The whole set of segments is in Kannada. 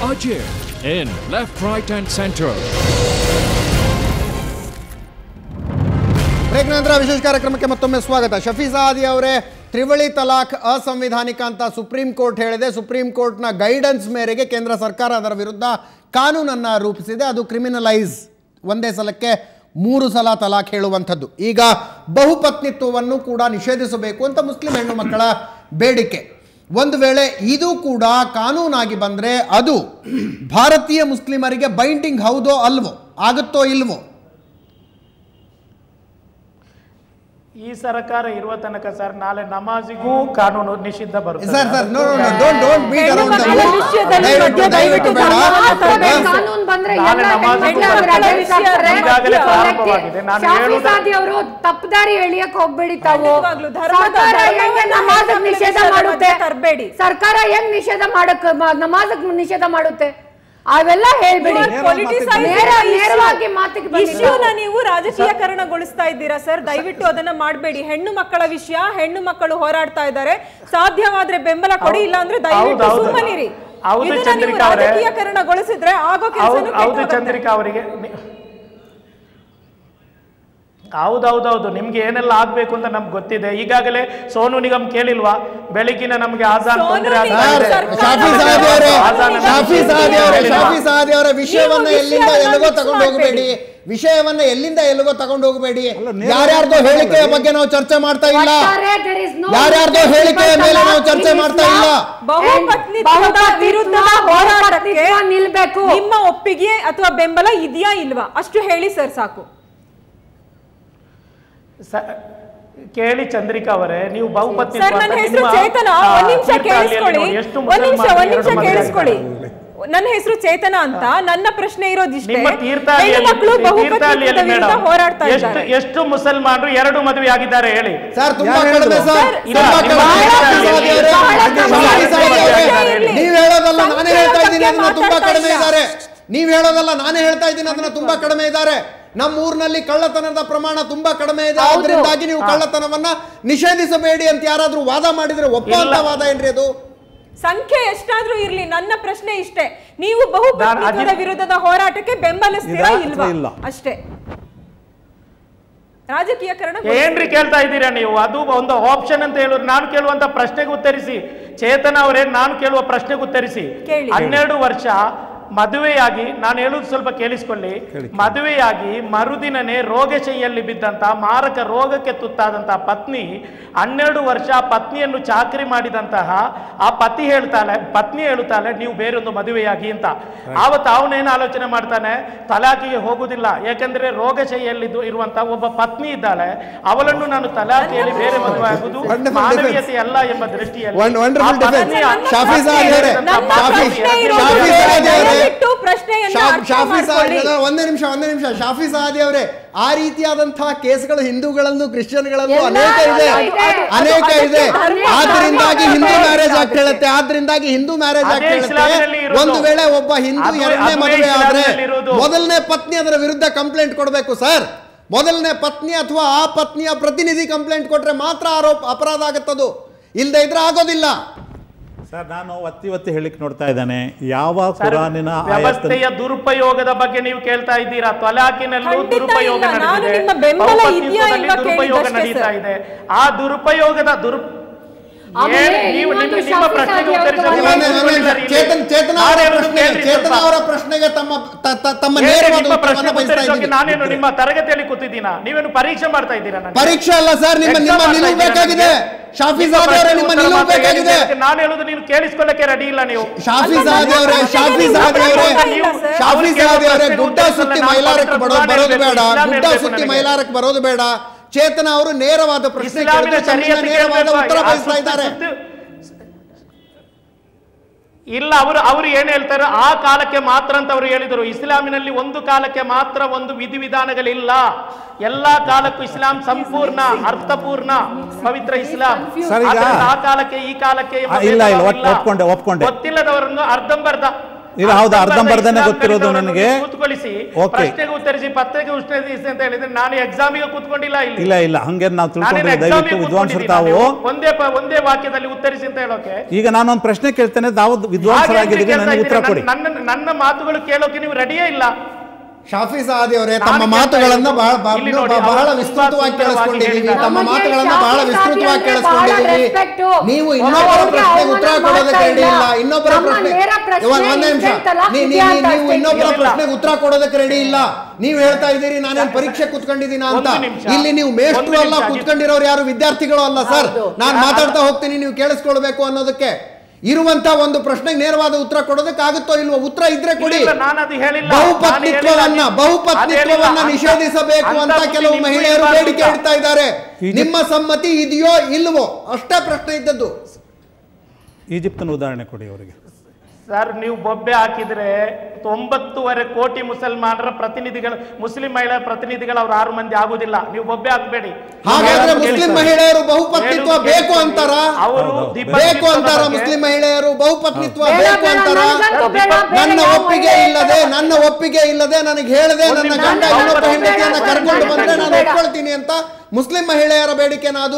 Ajay in Left, Right and Center. Break ನಂತರ ವಿಶೇಷ ಕಾರ್ಯಕ್ರಮಕ್ಕೆ ಮತ್ತೊಮ್ಮೆ ಸ್ವಾಗತ ಶಫೀಜ್ ಆದಿ ಅವರೇ ತ್ರಿವಳಿ ತಲಾಖ್ ಅಸಂವಿಧಾನಿಕ ಅಂತ ಸುಪ್ರೀಂ ಕೋರ್ಟ್ ಹೇಳಿದೆ ಸುಪ್ರೀಂ ಕೋರ್ಟ್ನ ಗೈಡೆನ್ಸ್ ಮೇರೆಗೆ ಕೇಂದ್ರ ಸರ್ಕಾರ ಅದರ ವಿರುದ್ಧ ಕಾನೂನನ್ನು ರೂಪಿಸಿದೆ ಅದು ಕ್ರಿಮಿನಲೈಸ್ ಒಂದೇ ಸಲಕ್ಕೆ ಮೂರು ಸಲ ತಲಾಖ್ ಹೇಳುವಂಥದ್ದು ಈಗ ಬಹುಪತ್ನಿತ್ವವನ್ನು ಕೂಡ ನಿಷೇಧಿಸಬೇಕು ಅಂತ ಮುಸ್ಲಿಂ ಹೆಣ್ಣು ಮಕ್ಕಳ ಬೇಡಿಕೆ ಒಂದು ವೇಳೆ ಇದು ಕೂಡ ಕಾನೂನಾಗಿ ಬಂದರೆ ಅದು ಭಾರತೀಯ ಮುಸ್ಲಿಮರಿಗೆ ಬೈಂಡಿಂಗ್ ಹೌದೋ ಅಲ್ವೋ ಆಗುತ್ತೋ ಇಲ್ವೋ ಈ ಸರ್ಕಾರ ಇರುವ ತನಕ ಸರ್ ನಾಳೆ ನಮಾಜಿಗೂ ಕಾನೂನು ನಿಷಿದ್ಧ ಬರುತ್ತೆ sir sir no no don't don't beat ಹೆಣ್ಣು ಅರೌಂಡ್ ಮಕ್ಕಳ ವಿಷಯದಲ್ಲಿ ದಯವಿಟ್ಟು ದಯವಿಟ್ಟು ಬೇಡ ಮಧ್ಯ ಹಾ? ಕಾನೂನು ಬಂದ್ರೆ ನಾಳೆ ಎಲ್ಲ ನಮಾಜ್ ಹೆಣ್ಮಕ್ಳ ಕೂಡ ವಿಷಯ ಈಗಾಗಲೇ ಮಧ್ಯ ಪ್ರಾರಂಭವಾಗಿದೆ. ನಾನು ಶಾಫಿ ಹೇಳುವುದು- ಸಾದಿ ಅವರು ತಪ್ಪದಾರಿ ಎಳಿಯಕ್ ಹೋಗ್ಬೇಡಿ ತಾವು ಖಂಡಿತವಾಗ್ಲೂ ಧರ್ಮದ- ಸರ್ಕಾರ ಧರ್ಮವನ್ನ ಹೆಂಗೆ ನಮಾಜ್ ಹೆಣ್ಮಕ್ಳ ನಿಷೇಧ ವಿಷಯದ ಮಾಡುತ್ತೆ ಮಧ್ಯೆ ತರ್ಬೇಡಿ. ಸರ್ಕಾರ ಹೆಂಗ್ ನಿಷೇಧ ಮಾಡಕ್ ನಮಾಜ್ ನಿಷೇಧ ಮಾಡುತ್ತೆ ಅವೆಲ್ಲ ಹೇಳ್ಬೇಡಿ You are politicizing ನೇರ the issue. ನೇರವಾಗಿ ಮಾತಿಗೆ ಬನ್ನಿ ಇಶ್ಯೂನ ನಾವು. ನೀವು ರಾಜಕೀಯಕರಣಗೊಳಿಸ್ತಾ ಇದ್ದೀರಾ ಸರ್ ದಯವಿಟ್ಟು ಅದನ್ನ ಮಾಡಬೇಡಿ ಹೆಣ್ಣು ಮಕ್ಕಳ ವಿಷಯ ಹೆಣ್ಣು ಮಕ್ಕಳು ಹೋರಾಡ್ತಾ ಇದ್ದಾರೆ ಸಾಧ್ಯವಾದ್ರೆ ಬೆಂಬಲ ಕೊಡಿ ಇಲ್ಲ ಅಂದ್ರೆ ದಯವಿಟ್ಟು ಹೌದು, ಹೌದು. ಸುಮ್ಮನಿರಿ ಹೌದು, ಇದನ್ನ ನೀವು ಚಂದ್ರಿಕಾ ಅವರೇ. ರಾಜಕೀಯಕರಣಗೊಳಿಸಿದ್ರೆ ಆಗೋ ಹೌದು ಕೆಲಸ ಹೌದು ಚಂದ್ರಿಕಾ ಅವರಿಗೆ ನಿ- ಹೌದೌದೌದು ನಿಮ್ಗೆ ಏನೆಲ್ಲ ಆಗ್ಬೇಕು ಅಂತ ನಮ್ಗೆ ಗೊತ್ತಿದೆ ಈಗಾಗಲೇ ಸೋನು ನಿಗಮ್ ಕೇಳಿಲ್ವಾ ಬೆಳಗಿನ ನಮಗೆ ಆಜಾನ್ ಸೋನು ತೊಂದರೆ ಆಗ್ತಾ ನಿಗಮ್ ಇದೆ. ಸರ್ಕಾರ- ಶಾಫಿ ಸಾದಿ ಅವರೇ ಆಜಾನ್ ಶಾಫಿ ಸಾದಿ ಅವರೇ ಶಾಫಿ ಸಾದಿ ಅವರ ವಿಷಯವನ್ನ ನೀವು ಎಲ್ಲಿಂದ ವಿಷಯವನ್ನ ಎಲ್ಲಿಗೋ mix ತಗೊಂಡು ಹೋಗಬೇಡಿ ವಿಷಯವನ್ನ ಎಲ್ಲಿಂದ ಎಲ್ಲಿಗೋ ತಗೊಂಡು ಹೋಗಬೇಡಿ ಯಾರ್ಯಾರ್ದೋ ಹೇಳಿಕೆಯ ಬಗ್ಗೆ ನಾವು ಚರ್ಚೆ ಮಾಡ್ತಾ ಇಲ್ಲ ಒಟ್ಟಾರೆ there is no ಯಾರ್ಯಾರ್ದೋ ಹೇಳಿಕೆಯ ಮೇಲೆ ನಾವು ಚರ್ಚೆ in ಮಾಡ್ತಾ Islam. ಇಲ್ಲ. ಬಹುಪತ್ನಿತ್ವದ ಬಹುಪತ್ನಿತ್ವ, ವಿರುದ್ಧ ಹೋರಾಟಕ್ಕೆ ಬಹುಪತ್ನಿತ್ವ ನಿಲ್ಬೇಕು ನಿಮ್ಮ ಒಪ್ಪಿಗೆ ಅಥವಾ ಬೆಂಬಲ ಇದೆಯಾ ಇಲ್ವಾ ಅಷ್ಟು ಹೇಳಿ ಸರ್ ಸಾಕು ಸ- ಕೇಳಿ ಚಂದ್ರಿಕಾ ಅವರೇ ನೀವು ಬಹುಪತ್ನಿ ಸರ್ ನನ್ನ ಹೆಸರು ಚೇತನ ಒಂದ್ ನಿಮಿಷ ಕೇಳಿಸ್ಕೊಳ್ಳಿ ಒಂದ್ ನಿಮಿಷ ಒಂದ್ ನಿಮಿಷ ಕೇಳಿಸ್ಕೊಳ್ಳಿ ನನ್ನ ಹೆಸರು ಚೇತನ ಅಂತ ನನ್ನ ಪ್ರಶ್ನೆ ಇರೋದಿಷ್ಟೇ ನಿಮ್ಮ ತೀರ್ಥಹಳ್ಳಿಯಲ್ಲಿ ಹೆಣ್ಣು ಮಕ್ಕಳು ತೀರ್ಥಹಳ್ಳಿಯಲ್ಲಿ ಬಹುಪತ್ನಿತ್ವದ ವಿರುದ್ಧ ಮೇಡಮ್ ಹೋರಾಡ್ತಾ ಎಷ್ಟು ಇದ್ದಾರೆ ಎಷ್ಟು ಮುಸಲ್ಮಾನರು ಎರಡು ಮದುವೆ ಆಗಿದ್ದಾರೆ ಹೇಳಿ ಸರ್ ತುಂಬಾ ಯಾರು ಕಡಿಮೆ ಹೇಳಿದ್ರು? ಸರ್ ಇಲ್ಲ, ತುಂಬಾ ನಿಮ್ಮ ಕಡಿಮೆ ಬಹಳ ಶಾಫಿ ಸಾದಿ ಅವರೇ, ಬಹಳ ಶಾಫಿ ಸಾದಿ ಅವರೇ, ಇರ್ಲಿ. ನೀವ್ ಹೇಳೋದಲ್ಲ ನಾನೇ ಸಂಖ್ಯೆಯ ಹೇಳ್ತಾ ಇದ್ದೀನಿ ಬಗ್ಗೆ ಅದನ್ನ ತುಂಬಾ ಮಾತಾಡ್ತಾ ಕಡಿಮೆ ಇಲ್ಲ. ಇದ್ದಾರೆ ನೀವ್ ಹೇಳೋದಲ್ಲ ನಾನೇ ಹೇಳ್ತಾ ಇದ್ದೀನಿ ಅದನ್ನ ತುಂಬಾ ಕಡಿಮೆ ಇದ್ದಾರೆ ನಮ್ಮ ಊರಿನಲ್ಲಿ ಕಳ್ಳತನದ ಪ್ರಮಾಣ ತುಂಬಾ ಕಡಿಮೆ ಇದೆ ಹೌದು. ಆದ್ರಿಂದಾಗಿ ನೀವು ಕಳ್ಳತನವನ್ನ ನಿಷೇಧಿಸಬೇಡಿ ಅಂತ ಯಾರಾದ್ರೂ ವಾದ ಮಾಡಿದ್ರೆ ಒಪ್ಪುವಂತ ಇಲ್ಲ. ವಾದ ಏನ್ರಿ ಅದು ಸಂಖ್ಯೆ ಎಷ್ಟಾದ್ರೂ ಇರ್ಲಿ ನನ್ನ ಪ್ರಶ್ನೆ ಇಷ್ಟೇ ನೀವು ಬಹುಪತ್ನಿತ್ವದ ಅಜಿತ್- ವಿರುದ್ಧದ ಹೋರಾಟಕ್ಕೆ ಬೆಂಬಲಿಸ್ತೀರಾ ಇದಾ ಇಲ್ವಾ ಅಥವಾ ಇಲ್ಲ? ಅಷ್ಟೇ ರಾಜಕೀಯಕರಣ ಏನ್ರಿ ಕೇಳ್ತಾ ಇದ್ದೀರಾ ನೀವು ಅದು ಒಂದು ಆಪ್ಷನ್ ಅಂತ ಹೇಳಿದ್ರೆ ನಾನು ಕೇಳುವಂತ ಪ್ರಶ್ನೆಗೆ ಉತ್ತರಿಸಿ ಚೇತನ ಅವರೇ ನಾನು ಕೇಳುವ ಪ್ರಶ್ನೆಗೆ ಉತ್ತರಿಸಿ ಕೇಳಿ. ಹನ್ನೆರಡು ವರ್ಷ ಮದುವೆಯಾಗಿ ನಾನು ಹೇಳುದು ಸ್ವಲ್ಪ ಕೇಳಿಸ್ಕೊಳ್ಳಿ ಮದುವೆಯಾಗಿ ಮರುದಿನನೇ ರೋಗಶೈಯಲ್ಲಿ ಬಿದ್ದಂತ ಮಾರಕ ರೋಗಕ್ಕೆ ತುತ್ತಾದಂತ ಪತ್ನಿ ಹನ್ನೆರಡು ವರ್ಷ ಪತ್ನಿಯನ್ನು ಚಾಕರಿ ಮಾಡಿದಂತಹ ಆ ಪತಿ ಹೇಳ್ತಾಳೆ ಪತ್ನಿ ಹೇಳುತ್ತಾಳೆ ನೀವು ಬೇರೊಂದು ಮದುವೆಯಾಗಿ ಅಂತ ಆವತ್ತು ಅವನೇನು ಆಲೋಚನೆ ಮಾಡ್ತಾನೆ ತಲಾಖಿಗೆ ಹೋಗುದಿಲ್ಲ ಯಾಕಂದ್ರೆ ರೋಗಶೈಯಲ್ಲಿ ಇರುವಂತ ಒಬ್ಬ ಪತ್ನಿ ಇದ್ದಾಳೆ ಅವಳನ್ನು ನಾನು ತಲಾಖಿಯಲ್ಲಿ ಬೇರೆ ಮದುವೆ ಆಗುದು Wonderful ಮಾನವೀಯತೆ ಅಲ್ಲ ಎಂಬ ದೃಷ್ಟಿಯಲ್ಲಿ One- wonderful ಆ defense. ಪತ್ನಿಯ- ಶಾಫಿ ಸಾದಿ ಅವರೇ, ನನ್ನ ಶಾಫಿ- ಪ್ರಶ್ನೆ ಇರೋದು ಶಾಫಿ ಸಾದಿ ಅವರೇ, ದಯವಿಟ್ಟು ಪ್ರಶ್ನೆಯನ್ನ ಶಾ- ಅರ್ಥ ಶಾಫಿ ಸಾದಿ ಮಾಡ್ಕೊಳ್ಳಿ. ಒಂದೇ ನಿಮಿಷ ಒಂದೇ ನಿಮಿಷ ಶಾಫಿ ಸಾದಿ ಅವರೇ ಆ ರೀತಿಯಾದಂತಹ ಕೇಸ್ಗಳು ಹಿಂದೂಗಳಲ್ಲೂ ಕ್ರಿಶ್ಚಿಯನ್ಗಳಲ್ಲೂ ಎಲ್ಲ ಅನೇಕ ಇದೆ ಇದೆ. ಅನೇಕ ಅದು ಇದೆ ಅದಕ್ಕೆ ಆದ್ರಿಂದಾಗಿ ಧರ್ಮ ಹಿಂದೂ ಬೇರೆ ಮ್ಯಾರೇಜ್ ಆಕ್ಟ್ ಆಗುತ್ತೆ. ಹೇಳುತ್ತೆ ಆದ್ರಿಂದಾಗಿ ಹಿಂದೂ ಮ್ಯಾರೇಜ್ ಅದೇ ಆಕ್ಟ್ ಹೇಳುತ್ತೆ ಇಸ್ಲಾಮಿನಲ್ಲಿ ಇರೋದು. ಒಂದು ವೇಳೆ ಒಬ್ಬ ಹಿಂದೂ ಅದು- ಎರಡನೇ ಅದುವೇ ಮದುವೆ ಆದ್ರೆ ಇಸ್ಲಾಮಿನಲ್ಲಿ ಇರೋದು. ಮೊದಲನೇ ಪತ್ನಿ ಅದರ ವಿರುದ್ಧ ಕಂಪ್ಲೇಂಟ್ ಕೊಡಬೇಕು ಸರ್ ಮೊದಲನೇ ಪತ್ನಿ ಅಥವಾ ಆ ಪತ್ನಿಯ ಪ್ರತಿನಿಧಿ ಕಂಪ್ಲೇಂಟ್ ಕೊಟ್ರೆ ಮಾತ್ರ ಆರೋಪ ಅಪರಾಧ ಆಗುತ್ತದು ಇಲ್ಲದೆ ಇದ್ರೆ ಆಗೋದಿಲ್ಲ ಸರ್ ನಾನು ಒತ್ತಿ ಒತ್ತಿ ಹೇಳಿಕ್ ನೋಡ್ತಾ ಇದ್ದಾನೆ ಯಾವ ಸರ್, ಕುರಾನಿನ ಆಯತ್ತನ್ನು ವ್ಯವಸ್ಥೆಯ ದುರುಪಯೋಗದ ಬಗ್ಗೆ ನೀವು ಕೇಳ್ತಾ ಇದ್ದೀರಾ ತಲಾಖಿನಲ್ಲೂ ಖಂಡಿತ ದುರುಪಯೋಗ ಇಲ್ಲ. ನಾನು ನಡೆದಿದೆ ನಿಮ್ಮ ಬೆಂಬಲ ಬಹುಪತ್ನಿತ್ವದಲ್ಲಿ ಇದೆಯಾ ಇಲ್ವಾ ದುರುಪಯೋಗ ಕೇಳಿದ್ದಷ್ಟೇ ನಡೀತಾ ಸರ್. ಇದೆ ಆ ದುರುಪಯೋಗದ ದುರು ಆಮೇಲೆ ಏನ್ ನೀವು ಇನ್ನೊಂದು ನಿಮ್ಮ ನಿಮ್ಮ ಶಾಫಿ ಪ್ರಶ್ನೆಗೆ ಸಾದಿ ಉತ್ತರಿಸಲು ಅವ್ರದ್ದು ಒಂದೇ- ಒಂದೇ ನಿಮಿಷ. ಇಲ್ಲಿ. ಚೇತನ್ ಚೇತನ ನಾನು ಅವರ ಹೇಳೋದು ಪ್ರಶ್ನೆಗೆ ಕೇಳ್ರಿ ಚೇತನ ಸ್ವಲ್ಪ. ಅವರ ಪ್ರಶ್ನೆಗೆ ತಮ್ಮ ತ- ತ- ತಮ್ಮ ಏನ್ರಿ ನೇರವಾದ ನಿಮ್ಮ ಪ್ರಶ್ನೆ ಉತ್ತರವನ್ನ ಬಯಸ್ತಾ ಉತ್ತರಿಸೋಕೆ ಇದ್ದೀನಿ ನಾನೇನು ನಿಮ್ಮ ತರಗತಿಯಲ್ಲಿ ಕೂತಿದ್ದೀನಾ ನೀವೇನು ಪರೀಕ್ಷೆ ಮಾಡ್ತಾ ಇದ್ದೀರಾ ನನಗೆ? ಪರೀಕ್ಷೆ ಅಲ್ಲ ಸರ್ ನಿಮ್ಮ Exam ನಿಮ್ಮ ಮಾಡ್ತಾ ನಿಲುವು ಇದ್ದೀರಾ ಬೇಕಾಗಿದೆ ನನಗೆ? ಶಾಫಿ ನಿಮ್ಮ ಸಾದಿ ಅವರೇ ನಿಮ್ಮ ಪ್ರಶ್ನೆಗೆ ನಿಲುವು ಉತ್ತರ ಮಾತ್ರ ಬೇಕಾಗಿದೆ ಹೇಳಿದ್ದಕ್ಕೆ ನಾನು ಹೇಳುದು ನೀನು ಕೇಳಿಸ್ಕೊಳ್ಳಕ್ಕೆ ರೆಡಿ ಇಲ್ಲ ನೀವು ಶಾಫಿ ಅಲ್ಲ, ಸಾದಿ ನನ್ನ ಅವರೇ ಪ್ರಶ್ನೆಗೆ ಶಾಫಿ ನೀವು ಸಾದಿ ಉತ್ತರ ಅವರೇ ಕೊಡ್ತಾ ಇಲ್ಲ, ಸರ್. ಶಾಫಿ ಅವ್ರಿಗೆ ಸಾದಿ ಅವರೇ ಪ್ರಶ್ನೆಗೆ ಗುಡ್ಡ ಉತ್ತರ ಸುತ್ತಿ ನಾನು ಮೈಲಾರಕ್ಕೆ ಪವಿತ್ರ ಬರೋ- ಬರೋದು ಕುರಾನ್ ಬೇಡ ಹೇಳ್ಬೇಕು, ಗುಡ್ಡ ಇಸ್ಲಾಂ ಸುತ್ತಿ ಹೇಳ್ಬೇಕು ಮೈಲಾರಕ್ಕೆ ಬರೋದು ಬೇಡ ಚೇತನ ಅವರು ನೇರವಾದ ಪ್ರಶ್ನೆ ಇಸ್ಲಾಮಿನ ಕೇಳಿದ್ರೆ ತಮ್ಮಿಂದ ಶರೀಯತ್ ನೇರವಾದ ಕೇಳ್ಬೇಕು. ಉತ್ತರ ಆ ಬಯಸ್ತಾ ಸುತ್ತು- ಇದ್ದಾರೆ ಸುತ್ತು- ಇಲ್ಲ ಅವರು ಅವರು ಏನ್ ಹೇಳ್ತಾರೆ ಆ ಕಾಲಕ್ಕೆ ಮಾತ್ರ ಅಂತ ಅವರು ಹೇಳಿದರು ಇಸ್ಲಾಮಿನಲ್ಲಿ ಒಂದು ಕಾಲಕ್ಕೆ ಮಾತ್ರ ಒಂದು ವಿಧಿವಿಧಾನಗಳಿಲ್ಲ ಎಲ್ಲಾ ಕಾಲಕ್ಕೂ ಇಸ್ಲಾಂ ಸಂಪೂರ್ಣ ಅರ್ಥಪೂರ್ಣ ಪವಿತ್ರ ಇಸ್ಲಾಂ ಸರ್, ಈಗ- ಆದ್ರಿಂದ ಆ ಕಾಲಕ್ಕೆ ಈ ಕಾಲಕ್ಕೆ ಎಂಬ ಆ, ಇಲ್ಲ, ಇಲ್ಲ, ಭೇದಭಾವ ಒಪ್- ಒಪ್ಕೊಂಡೆ, ಒಪ್ಕೊಂಡೆ. ಗೊತ್ತಿಲ್ಲದವರನ್ನು ಅರ್ಧಂಬರ್ಧ ಇಲ್ಲ, ಹೌದು, ಅರ್ಧಂಬರ್ಧನೇ ಗೊತ್ತಿರೋದು ನನಗೆ. ಕೂತ್ಕೊಳಿಸಿ Okay. ಪ್ರಶ್ನೆಗೆ ಉತ್ತರಿಸಿ ಪತ್ರಿಕೆ ಉತ್ತರಿಸಿ ಅಂತ ಹೇಳಿದ್ರೆ ನಾನು ಎಕ್ಸಾಮಿಗೆ ಕೂತ್ಕೊಂಡಿಲ್ಲ ಇಲ್ಲಿ ಇಲ್ಲ ಇಲ್ಲ ಹಂಗೆ ನಾವು ನಾನೇನು ತಿಳ್ಕೊಂಡ್ರೆ ಎಕ್ಸಾಮಿಗೆ ದಯವಿಟ್ಟು ವಿದ್ವಾಂಸರು ಕೂತ್ಕೊಂಡಿದ್ದೀನಿ ತಾವು ನೀವು ಒಂದೇ ಪ- ಒಂದೇ ವಾಕ್ಯದಲ್ಲಿ ಉತ್ತರಿಸಿ ಅಂತ ಹೇಳೋಕೆ ಈಗ ನಾನೊಂದು ಪ್ರಶ್ನೆ ಕೇಳ್ತೇನೆ ತಾವು ಹಾಗೆ ವಿದ್ವಾಂಸರಾಗಿದ್ದೀರಿ ಕೇಳ್ತಾ ನನಗೆ ಉತ್ತರ ಇದ್ದೀರಿ. ಕೊಡಿ ನನ್ನ ನನ್ನ ಮಾತುಗಳು ಕೇಳೋಕೆ ನೀವು ರೆಡಿಯೇ ಇಲ್ಲ ಶಾಫಿ ಸಾದಿ ಅವರೇ ನಾನು ತಮ್ಮ ಕೇಳ್ತಾ ಮಾತುಗಳನ್ನ ಇರೋದು ಬಹಳ ಬಹಳ- ಇಲ್ಲಿ ನೋಡಿ, ಬಹಳ ಅವರು ವಿಸ್ತೃತವಾಗಿ ತುಂಬಾ ಕೇಳಿಸ್ಕೊಂಡಿದ್ದೀವಿ ಸುಂದರವಾಗಿ ತಮ್ಮ ಹೇಳಿದ್ದಾರೆ. ಮಾತುಗಳನ್ನ ನಮಗೆ ಬಹಳ ಶಾಫಿ ವಿಸ್ತೃತವಾಗಿ ಸಾದಿ ಅಂದ್ರೆ ಬಹಳ ಕೇಳಿಸ್ಕೊಂಡಿದ್ದೀವಿ respect. ನೀವು ನಾವು ಇನ್ನೊಬ್ಬರ ಅವ್ರಿಗೆ ಪ್ರಶ್ನೆಗೆ ಉತ್ತರ ಅವಮಾನ ಕೊಡೋದಕ್ಕೆ ಮಾಡ್ತಾ ರೆಡಿ ಇಲ್ಲ ಇಲ್ಲ. ಇನ್ನೊಬ್ಬರ ನಮ್ಮ ಪ್ರಶ್ನೆ ನೇರ ಪ್ರಶ್ನೆ ಒಂದ್ ಒಂದ್ ನಿಮಿಷ ಇಷ್ಟೆಂತಲ್ಲ ನೀ- ನೀ- ಇದೆಯಾ ನೀ- ಅಂತ ನೀವು ಅಷ್ಟೇ ಇನ್ನೊಬ್ಬರ ಇಲ್ಲ. ಪ್ರಶ್ನೆಗೆ ಉತ್ತರ ಕೊಡೋದಕ್ಕೆ ರೆಡಿ ಇಲ್ಲ ನೀವು ಹೇಳ್ತಾ ಇದ್ದೀರಿ ನಾನೇನ್ ಪರೀಕ್ಷೆ ಕುತ್ಕೊಂಡಿದ್ದೀನ ಅಂತ ಒಂದು ನಿಮಿಷ. ಇಲ್ಲಿ ನೀವು ಮೇಷ್ಟ್ರು ಒಂದು ಅಲ್ಲ ನಿಮಿಷ. ಕುತ್ಕೊಂಡಿರೋರು ಯಾರು ವಿದ್ಯಾರ್ಥಿಗಳು ಅಲ್ಲ ಸರ್ ಹೌದು. ನಾನು ಮಾತಾಡ್ತಾ ಹೋಗ್ತೀನಿ ನೀವು ಕೇಳಿಸ್ಕೊಳ್ಬೇಕು ಅನ್ನೋದಕ್ಕೆ ಇರುವಂತ ಒಂದು ಪ್ರಶ್ನೆಗೆ ನೇರವಾದ ಉತ್ತರ ಕೊಡೋದಕ್ಕೆ ಆಗುತ್ತೋ ಇಲ್ವೋ ಉತ್ತರ ಇದ್ರೆ ಕೊಡಿ ಇಲ್ಲ, ನಾನು ಅದು ಹೇಳಿಲ್ಲ ಬಹುಪತ್ನಿತ್ವವನ್ನ ನಾನು ಹೇಳಿಲ್ಲ. ಬಹುಪತ್ನಿತ್ವವನ್ನ ಅದು ಹೇಳಿಲ್ಲ. ನಿಷೇಧಿಸಬೇಕು ಅಂತ ಅಂತ ಬುದ್ಧಿ ಕೆಲವು ನಿಮಗೂ ಮಹಿಳೆಯರು ಇರಬಾರ್ದು ಬೇಡಿಕೆ ಅಂತ. ಇಡ್ತಾ ಇದ್ದಾರೆ ಈಜಿಪ್ಟ್- ನಿಮ್ಮ ಸಮ್ಮತಿ ಇದೆಯೋ ಇಲ್ವೋ ಅಷ್ಟೇ ಪ್ರಶ್ನೆ ಇದ್ದದ್ದು ಈಜಿಪ್ತನ ಉದಾಹರಣೆ ಕೊಡಿ ಅವರಿಗೆ ಸರ್ ನೀವು ಬೊಬ್ಬೆ ಹಾಕಿದ್ರೆ ಒಂಬತ್ತುವರೆ ಕೋಟಿ ಮುಸಲ್ಮಾನರ ಪ್ರತಿನಿಧಿಗಳು ಮುಸ್ಲಿಂ ಮಹಿಳೆಯರ ಪ್ರತಿನಿಧಿಗಳು ಅವ್ರು ಆರು ಮಂದಿ ಆಗುದಿಲ್ಲ ನೀವು ಬೊಬ್ಬೆ ಹಾಕಬೇಡಿ ಹಾಗಾದ್ರೆ ಮುಸ್ಲಿಂ ಮಹಿಳೆಯರು ಬಹುಪತ್ನಿತ್ವ ಹೇಳುದು ಬೇಕು ಕೇಳಿಸ್ಕೊಳ್ಳಿ. ಅಂತಾರ ಅವರು ಹೌದು, ದಿಬ್ಬ ಬೇಕು ದಿಬ್ಬದ ಅಂತಾರ ಬಗ್ಗೆ- ಮುಸ್ಲಿಂ ಮಹಿಳೆಯರು ಬಹುಪತ್ನಿತ್ವ ಬೇಡ, ಬೇಕು ಬೇಡ, ಅಂತಾರ ನನಗಂತೂ ಬೇಡ, ಬೇಡ, ನನ್ನ ಯಾವ ಒಪ್ಪಿಗೆ ಮಹಿಳೆ ಇಲ್ಲದೆ ನನ್ನ ಒಪ್ಪಿಗೆ ಇಲ್ಲದೆ ನನಗೆ ಹೇಳದೆ ಒಂದು ನನ್ನ ನಿಮಿಷ, ಗಂಡ ನಾನು ಇನ್ನೊಬ್ಬ ಬೇಡ, ಹೆಂಡತಿಯನ್ನ ಬೇಡ, ಕರ್ಕೊಂಡು ಬೇಡ, ಬಂದ್ರೆ ನಾನು ಬೇಡ. ಒಪ್ಕೊಳ್ತೀನಿ ಅಂತ ಮುಸ್ಲಿಂ ಮಹಿಳೆಯರ ಬೇಡಿಕೆನ ಅದು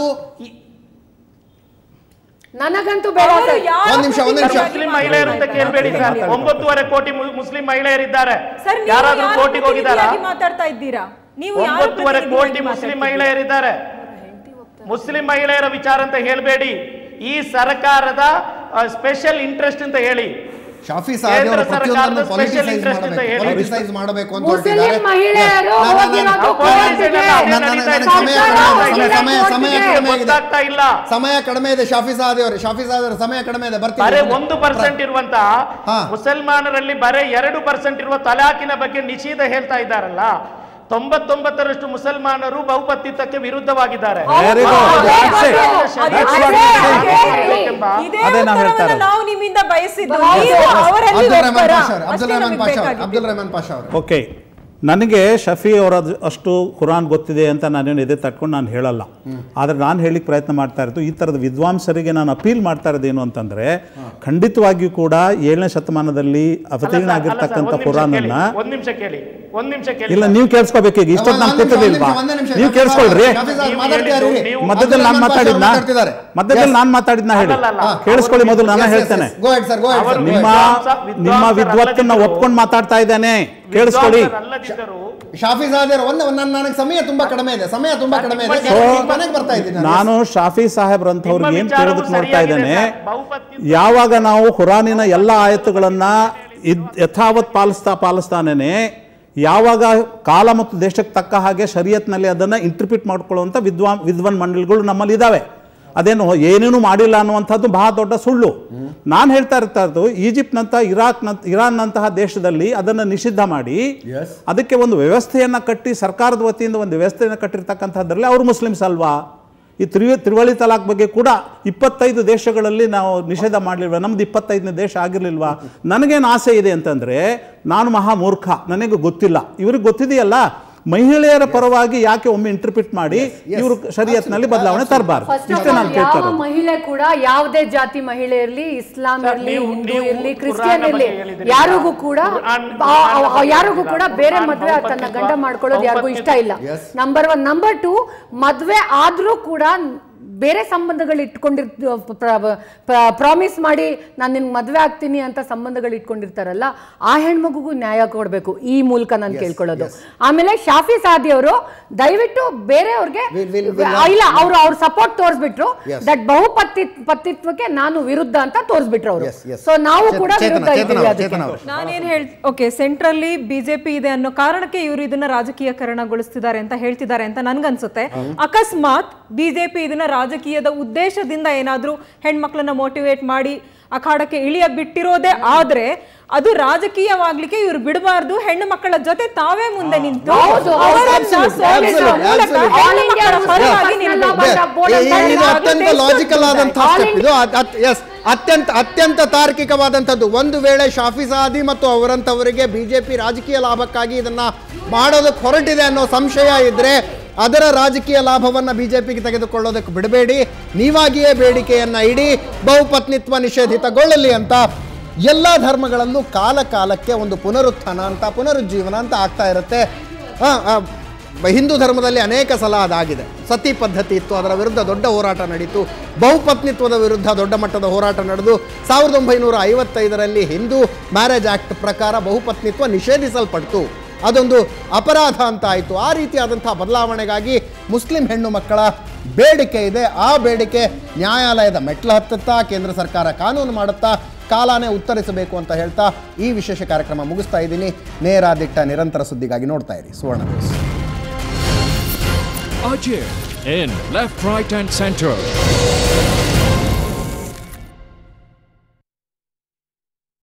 ನನಗಂತೂ ಬೇಡ ಅವರು ಸರ್. ಯಾರ ಒಂದ್ ನಿಮಿಷ, ಒಂದ್ ನಿಮಿಷ. ಮುಸ್ಲಿಂ ಮಹಿಳೆಯರು ಅಂತ ಕೇಳಬೇಡಿ ಸರ್ ಒಂಬತ್ತುವರೆ ಕೋಟಿ ಮು- ಮುಸ್ಲಿಂ ಮಹಿಳೆಯರಿದ್ದಾರೆ ಸರ್ ನೀವು ಯಾರಾದ್ರೂ ಯಾರ ಕೋಟಿಗೆ ಹೋಗಿದಾರಾ ಪ್ರತಿನಿಧಿಯಾಗಿ ಮಾತಾಡ್ತಾ ಇದ್ದೀರಾ ನೀವು ಯಾರ ಒಂಬತ್ತುವರೆ ಕೋಟಿ ಪ್ರತಿನಿಧಿಯಾಗಿ ಮುಸ್ಲಿಂ ಮಾತಾಡ್ತಿದ್ದೀರಾ? ಮಹಿಳೆಯರಿದ್ದಾರೆ ಮುಸ್ಲಿಂ ಮಹಿಳೆಯರ ವಿಚಾರ ಅಂತ ಹೇಳಬೇಡಿ ಈ ಸರ್ಕಾರದ ಸ್ಪೆಷಲ್ ಇಂಟ್ರೆಸ್ಟ್ ಅಂತ ಹೇಳಿ ಶಾಫಿ ಸಾದಿ ಅವರು ಕೇಂದ್ರ ಪ್ರತಿಯೊಂದನ್ನು ಸರ್ಕಾರದ special ಪೊಲಿಟಿಸೈಸ್ interest ಅಂತ ಮಾಡಬೇಕು ಹೇಳಿ. ಪೊಲಿಟಿಸೈಸ್ ಮಾಡಬೇಕು ಅಂತ ಮುಸ್ಲಿಂ ಹೊರಟಿದ್ದಾರೆ. ಮಹಿಳೆಯರು ನಾನು- ನಾನು- ಹೋಗಿರೋದು ನಾವು ಕೋರ್ಟಿಗೆ. ಪೊಲೀಸರನ್ನ ನನ್ನ- ನನ್ನ- ನನ್ನ ಸರ್ಕಾರ ಸಮಯ ಹೋಗಿರೋದು ಕಡಿಮೆ ಇದೆ. ಸಮಯ ಸಮಯ ಕೋರ್ಟಿಗೆ. ಕಡಿಮೆ ಇದೆ ಗೊತ್ತಾಗ್ತಾ ಇಲ್ಲ ಸಮಯ ಕಡಿಮೆ ಇದೆ ಶಾಫಿ ಸಾದಿ ಅವರು ಶಾಫಿ ಸಾದಿ ಅವರ ಸಮಯ ಕಡಿಮೆ ಇದೆ ಬರೇ ಬರ್ತೀನಿ ಒಂದು ಪರ್ಸೆಂಟ್ ಇರುವಂತ ಹಾ. ಮುಸಲ್ಮಾನರಲ್ಲಿ ಬರೇ ಎರಡು ಪರ್ಸೆಂಟ್ ಇರುವ ತಲಾಕಿನ ಬಗ್ಗೆ ನಿಷೇಧ ಹೇಳ್ತಾ ಇದ್ದಾರಲ್ಲ ತೊಂಬತ್ತೊಂಬತ್ತರಷ್ಟು ಮುಸಲ್ಮಾನರು ಬಹುಪತ್ತಿತ್ವಕ್ಕೆ ವಿರುದ್ಧವಾಗಿದ್ದಾರೆ Very good. ಅದೇ, That's it. ಅದೇ, That's ಅದೇ, what we ಅದೇ, say. ಅದೇ. ಇದೇ ಅದೇ ನಾವು ಹೇಳ್ತಾ ಉತ್ತರವನ್ನ ಇರೋದು. ನಾವು ನಿಮ್ಮಿಂದ ಬಯಸಿದ್ದು ಹೌದು. ನೀವು ಅವರಲ್ಲಿ ಅಬ್ದುಲ್ ರೆಹಮಾನ್ ಒಬ್ಬರ. ಪಾಷಾ ಅವರು, ಅಬ್ದುಲ್ ಅಷ್ಟೇ ರೆಹಮಾನ್ ನಮಗೆ ಪಾಷಾ ಅವರು, ಬೇಕಾಗಿದ್ದು. ಅಬ್ದುಲ್ ರೆಹಮಾನ್ ಪಾಷಾ ಅವರು ಓಕೆ ನನಗೆ ಶಫಿ ಅವರ ಅಷ್ಟು ಖುರಾನ್ ಗೊತ್ತಿದೆ ಅಂತ ನಾನೇನು ಎದೆ ತಟ್ಕೊಂಡು ನಾನು ಹೇಳಲ್ಲ ಆದರೆ ನಾನು ಹೇಳಿಕ್ಕೆ ಪ್ರಯತ್ನ ಮಾಡ್ತಾ ಇರೋದು ಈ ಥರದ ವಿದ್ವಾಂಸರಿಗೆ ನಾನು ಅಪೀಲ್ ಮಾಡ್ತಾ ಇರೋದು ಏನು ಅಂತಂದರೆ ಖಂಡಿತವಾಗಿಯೂ ಕೂಡ ಏಳನೇ ಶತಮಾನದಲ್ಲಿ ಅವತೀರ್ಣ ಆಗಿರ್ತಕ್ಕಂಥ ಖುರಾನನ್ನ ಒಂದ್ ನಿಮಿಷ ಕೇಳಿ ಒಂದ್ ನಿಮಿಷ ಕೇಳಿ ಇಲ್ಲ ನೀವು ಕೇಳಿಸ್ಕೋಬೇಕು ಈಗ ಇಷ್ಟೊತ್ತು ನಾನು ಒಂದ್ ನಿಮಿಷ, ಕೂತಿರ್ಲಿಲ್ವಾ ಒಂದ್ ನಿಮಿಷ, ನೀವು ಶಾಫಿ ಕೇಳಿಸ್ಕೊಳ್ರಿ ಸಾದಿ, ಶಾಫಿ ಸಾದಿ, ನೀವು ಮಾತಾಡ್ತಿದ್ದಾರೆ ಹೇಳಿದ್ದು, ಇರಿ. ನೀವು- ಮಧ್ಯದಲ್ಲಿ ನಾನು ಅಬ್ದುಲ್ ರೆಹಮಾನ್ ಪಾಷಾ ಅವರು ಮಾತಾಡಿದ್ನ ಮಾತಾಡ್ತಿದ್ದಾರೆ. ಮಧ್ಯದಲ್ಲಿ Yes. ನಾನು ಮಾತಾಡಿದ್ನ ಹೇಳಿ ಅಲ್ಲಲ್ಲ. ಕೇಳಿಸ್ಕೊಳ್ಳಿ ಅವರು ಮೊದಲು ನಾನು Yes, yes, ಹೇಳ್ತೇನೆ yes. Go ahead, sir, go ahead, sir, ಅವರು go ನಿಮ್ಮ ahead. ವಿದ್ವಾಂಸ- ನಿಮ್ಮ ವಿದ್ವತ್ತನ್ನ ವಿದ್ವಾಂಸರಲ್ಲದಿದ್ದರೂ- ಒಪ್ಕೊಂಡು ಮಾತಾಡ್ತಾ ಇದ್ದೇನೆ ಕೇಳಿಸ್ಕೊಳ್ಳಿ ಅಲ್ಲದಿದ್ದರೂ ಶಾಫಿ ಸಾದಿಯರ್ ಒಂದು ನನ್ನ ನನಗೆ ಸಮಯ ತುಂಬಾ ಕಡಿಮೆ ಇದೆ ಸಮಯ ತುಂಬಾ ಕಡಿಮೆ ಇದೆ So, ಮನೆಗೆ ಬರ್ತಾ ಇದ್ದೀನಿ ನಾನು. ನಾನು ಶಾಫಿ ಸಾಹೇಬ್ರಂಥವ್ರಿಗೆ ನಿಮ್ಮ ಏನ್ ವಿಚಾರವು ಕೇಳೋದಕ್ಕೆ ನೋಡ್ತಾ ಸರಿಯಾಗಿದೆ ಇದ್ದೇನೆ ಸರ್. ಬಹುಪತ್ನಿ- ಯಾವಾಗ ನಾವು ಖುರಾನಿನ ಎಲ್ಲ ಆಯತ್ತುಗಳನ್ನ ಇದ್ ಯಥಾವತ್ ಪಾಲಿಸ್ತಾ ಪಾಲಿಸ್ತಾನೇನೆ ಯಾವಾಗ ಕಾಲ ಮತ್ತು ದೇಶಕ್ಕೆ ತಕ್ಕ ಹಾಗೆ ಶರೀಯತ್ನಲ್ಲಿ ಅದನ್ನ ಇಂಟರ್ಪ್ರಿಟ್ ಮಾಡ್ಕೊಳ್ಳುವಂಥ ವಿದ್ವಾ ವಿದ್ವಾನ್ ಮಂಡಳಿಗಳು ನಮ್ಮಲ್ಲಿ ಇದಾವೆ ಅದೇನು ಏನೇನು ಮಾಡಿಲ್ಲ ಅನ್ನುವಂಥದ್ದು ಬಹಳ ದೊಡ್ಡ ಸುಳ್ಳು ನಾನು ಹೇಳ್ತಾ ಇರ್ತಾ ಇರೋದು ಈಜಿಪ್ಟ್ನಂತ ಇರಾಕ್ನಂತ ಇರಾನ್ನಂತಹ ದೇಶದಲ್ಲಿ ಅದನ್ನು ನಿಷಿದ್ಧ ಮಾಡಿ Yes. ಅದಕ್ಕೆ ಒಂದು ವ್ಯವಸ್ಥೆಯನ್ನು ಕಟ್ಟಿ ಸರ್ಕಾರದ ವತಿಯಿಂದ ಒಂದು ವ್ಯವಸ್ಥೆಯನ್ನು ಕಟ್ಟಿರ್ತಕ್ಕಂಥದ್ರಲ್ಲಿ ಅವರು ಮುಸ್ಲಿಮ್ಸ್ ಅಲ್ವಾ ಈ ತ್ರಿ ತ್ರಿವಳಿ ತಲಾಕ್ ಬಗ್ಗೆ ಕೂಡ ಇಪ್ಪತ್ತೈದು ದೇಶಗಳಲ್ಲಿ ನಾವು ನಿಷೇಧ ಮಾಡಲಿಲ್ವಾ ನಮ್ದು ಇಪ್ಪತ್ತೈದನೇ ದೇಶ ಆಗಿರ್ಲಿಲ್ವಾ ನನಗೇನು ಆಸೆ ಇದೆ ಅಂತಂದರೆ ನಾನು ಮಹಾ ಮೂರ್ಖ ನನಗೆ ಗೊತ್ತಿಲ್ಲ ಇವ್ರಿಗೆ ಗೊತ್ತಿದೆಯಲ್ಲ ಮಹಿಳೆಯರ ಪರವಾಗಿ ಯಾಕೆ ಒಮ್ಮೆ ಇಂಟರ್ಪ್ರಿಟ್ ಮಾಡಿ yes. ಇವರು ಶರೀಯತ್ನಲ್ಲಿ ಬದಲಾವಣೆ ತರಬಾರ್ದು ಫಸ್ಟ್ ಆಫ್ ಇಷ್ಟೇ ನಾನು ಆಲ್ ಕೇಳ್ತಾ ಯಾವ ಇರೋದು ಮಹಿಳೆ ಕೂಡ ಯಾವುದೇ ಜಾತಿ ಮಹಿಳೆ ಇರಲಿ ಇಸ್ಲಾಂ ಸರ್, ಇರಲಿ ನೀವು- ಹಿಂದೂ ನೀವು ಇರಲಿ ಕುರಾನ್ ಕ್ರಿಶ್ಚಿಯನ್ ಬಗ್ಗೆ ಇರಲಿ ಹೇಳಿದ್ರಿ. ಯಾರಿಗೂ ಕೂಡ ಕುರಾನ್- ಆ- ಆ- ಕುರಾನ್ ಬಗ್ಗೆ ಯಾರಿಗೂ ಕೂಡ ಹೇಳಿದ್ರಿ. ಬೇರೆ ಕುರಾನ್ ಮದ್ವೆ ತನ್ನ ಬಹುಪತ್ನಿತ್ವ- ಗಂಡ ಮಾಡ್ಕೊಳ್ಳೋದು ಯಾರಿಗೂ ಇಷ್ಟ ಇಲ್ಲ Yes. Number one number two ಮದ್ವೆ ಆದ್ರೂ ಕೂಡ ಬೇರೆ ಸಂಬಂಧಗಳು ಇಟ್ಕೊಂಡಿರ್ ಪ್ರಾಮಿಸ್ ಮಾಡಿ ನಾನು ನಿನ್ಗೆ ಮದ್ವೆ ಆಗ್ತೀನಿ ಅಂತ ಸಂಬಂಧಗಳು ಇಟ್ಕೊಂಡಿರ್ತಾರಲ್ಲ ಆ ಹೆಣ್ಮಗುಗೂ ನ್ಯಾಯ ಕೊಡಬೇಕು ಈ ಮೂಲಕ ನಾನು ಕೇಳ್ಕೊಳ್ಳೋದು ಆಮೇಲೆ ಶಾಫಿ ಸಾದಿ ಅವರು ದಯವಿಟ್ಟು ಬೇರೆಯವ್ರಿಗೆ Will- will- will ಆ, ಇಲ್ಲ ಅವರು ಅವ್ರ ಸಪೋರ್ಟ್ ತೋರಿಸ್ಬಿಟ್ರು Yes. ದಟ್ ಬಹುಪತ್ತಿ ಪತ್ತಿತ್ವಕ್ಕೆ ನಾನು ವಿರುದ್ಧ ಅಂತ ತೋರಿಸ್ಬಿಟ್ರು ಅವರು Yes, yes. ಸೊ ನಾವು ಚೇತನ್- ಕೂಡ ಚೇತನ, ವಿರುದ್ಧ ಚೇತನ ಇದ್ದೀವಿ ಅವ್ರು, ಅದಕ್ಕೆ. ಚೇತನ ಅವ್ರು. ನಾನೇನ್ ಹೇಳ್ ಓಕೆ ಸೆಂಟ್ರಲ್ಲಿ ಬಿಜೆಪಿ ಇದೆ ಅನ್ನೋ ಕಾರಣಕ್ಕೆ ಇವರು ಇದನ್ನ ರಾಜಕೀಯಕರಣಗೊಳಿಸ್ತಿದ್ದಾರೆ ಅಂತ ಹೇಳ್ತಿದ್ದಾರೆ ಅಂತ ನನ್ಗನ್ಸುತ್ತೆ ಅಕಸ್ಮಾತ್ ಬಿಜೆಪಿ ಇದನ್ನ ರಾಜಕೀಯದ ಉದ್ದೇಶದಿಂದ ಏನಾದ್ರೂ ಹೆಣ್ಮಕ್ಳನ್ನ ಮೋಟಿವೇಟ್ ಮಾಡಿ ಅಖಾಡಕ್ಕೆ ಇಳಿಯ ಬಿಟ್ಟಿರೋದೇ ಆದ್ರೆ ಅದು ರಾಜಕೀಯವಾಗ್ಲಿಕ್ಕೆ ಇವ್ರು ಬಿಡಬಾರ್ದು ಹೆಣ್ಣು ಮಕ್ಕಳ ಜೊತೆ ತಾವೇ ಮುಂದೆ ನಿಂತು ಹೌದು, ಹೌದು, ಅವರನ್ನ absolutely, ಸೋಲಿಸುವ absolutely, ಮೂಲಕ absolutely. ಹೆಣ್ಣು ಮಕ್ಕಳ All India ಪರವಾಗಿ Muslim ನಿಲ್ಬೇಕು. Muslim Law ಬೋರ್ಡ್ ಅಂತ ಈ- ಇದು ಹೇಳಿ ಅತ್ಯಂತ ಆಗುತ್ತೆ, ಲಾಜಿಕಲ್ ಎಷ್ಟು ಆದಂತಹ All step ಇದು ಅತ್- ಅತ್- yes, ಅತ್ಯಂತ ಅತ್ಯಂತ ತಾರ್ಕಿಕವಾದಂಥದ್ದು ಒಂದು ವೇಳೆ ಶಾಫಿ ಸಾದಿ ಮತ್ತು ಅವರಂಥವರಿಗೆ ಬಿಜೆಪಿ ರಾಜಕೀಯ ಲಾಭಕ್ಕಾಗಿ ಇದನ್ನ ಮಾಡೋದಕ್ಕೆ ಹೊರಟಿದೆ ಅನ್ನೋ ಸಂಶಯ ಇದ್ರೆ ಅದರ ರಾಜಕೀಯ ಲಾಭವನ್ನ ಬಿಜೆಪಿಗೆ ತೆಗೆದುಕೊಳ್ಳೋದಕ್ಕೆ ಬಿಡಬೇಡಿ ನೀವಾಗಿಯೇ ಬೇಡಿಕೆಯನ್ನ ಇಡಿ ಬಹುಪತ್ನಿತ್ವ ನಿಷೇಧಿತಗೊಳ್ಳಲಿ ಅಂತ ಎಲ್ಲ ಧರ್ಮಗಳಲ್ಲೂ ಕಾಲ ಕಾಲಕ್ಕೆ ಒಂದು ಪುನರುತ್ಥಾನ ಅಂತ ಪುನರುಜ್ಜೀವನ ಅಂತ ಆಗ್ತಾ ಇರುತ್ತೆ ಆ, ಆ, ಬ- ಹಿಂದೂ ಧರ್ಮದಲ್ಲಿ ಅನೇಕ ಸಲ ಅದಾಗಿದೆ ಸತಿ ಪದ್ಧತಿ ಇತ್ತು ಅದರ ವಿರುದ್ಧ ದೊಡ್ಡ ಹೋರಾಟ ನಡೀತು ಬಹುಪತ್ನಿತ್ವದ ವಿರುದ್ಧ ದೊಡ್ಡ ಮಟ್ಟದ ಹೋರಾಟ ನಡೆದು ಸಾವಿರದ ಒಂಬೈನೂರ ಐವತ್ತೈದರಲ್ಲಿ ಹಿಂದೂ ಮ್ಯಾರೇಜ್ ಆಕ್ಟ್ ಪ್ರಕಾರ ಬಹುಪತ್ನಿತ್ವ ನಿಷೇಧಿಸಲ್ಪಡ್ತು ಅದೊಂದು ಅಪರಾಧ ಅಂತ ಆಯಿತು ಆ ರೀತಿಯಾದಂಥ ಬದಲಾವಣೆಗಾಗಿ ಮುಸ್ಲಿಂ ಹೆಣ್ಣು ಮಕ್ಕಳ ಬೇಡಿಕೆ ಇದೆ ಆ ಬೇಡಿಕೆ ನ್ಯಾಯಾಲಯದ ಮೆಟ್ಲು ಹತ್ತುತ್ತಾ ಕೇಂದ್ರ ಸರ್ಕಾರ ಕಾನೂನು ಮಾಡುತ್ತಾ ಕಾಲಾನೇ ಉತ್ತರಿಸಬೇಕು ಅಂತ ಹೇಳ್ತಾ ಈ ವಿಶೇಷ ಕಾರ್ಯಕ್ರಮ ಮುಗಿಸ್ತಾ ಇದ್ದೀನಿ ನೇರ ದಿಟ್ಟ ನಿರಂತರ ಸುದ್ದಿಗಾಗಿ ನೋಡ್ತಾ ಇರಿ Suvarna news Ajay in left, right, and center.